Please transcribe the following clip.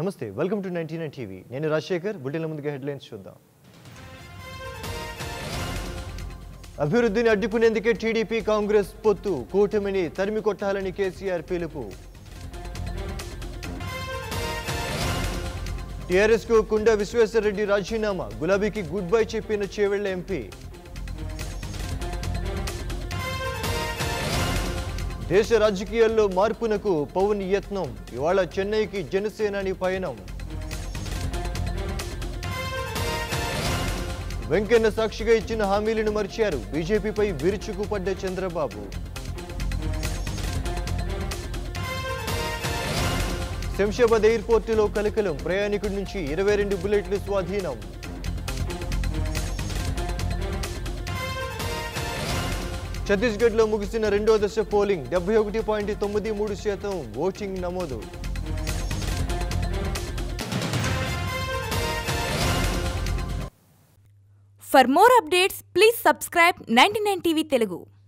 నమస్తే welcome to ninety nine TV నేను రాజశేఖర్ బులెటిన్ల ముందుగా హెడ్లైన్స్ చూద్దాం అభివృద్ధిని అడ్డుకునేందుకే టీడీపీ కాంగ్రెస్ పొత్తు కూటమిని తరిమి కొట్టాలని కేసీఆర్ పిలుపు టీఆర్ఎస్ కు కుండ విశ్వేశ్వరరెడ్డి రాజీనామా గులాబీకి గుడ్ బై చెప్పిన చేవెళ్ల ఎంపీ దేశ రాజకీయాల్లో మార్పునకు పవన్ యత్నం ఇవాళ చెన్నైకి జనసేనాని పయనం వెంకన్న సాక్షిగా ఇచ్చిన హామీలను మరిచారు బీజేపీపై విరుచుకుపడ్డ చంద్రబాబు శంషాబాద్ ఎయిర్పోర్టులో కలకలం ప్రయాణికుడి నుంచి ఇరవై రెండు బుల్లెట్లు స్వాధీనం ఛత్తీస్గఢ్లో ముగిసిన రెండో దశ పోలింగ్ డెబ్బై ఒకటి పాయింట్ తొమ్మిది మూడు శాతం ఓటింగ్ నమోదు For more updates, please subscribe 99 TV Telugu.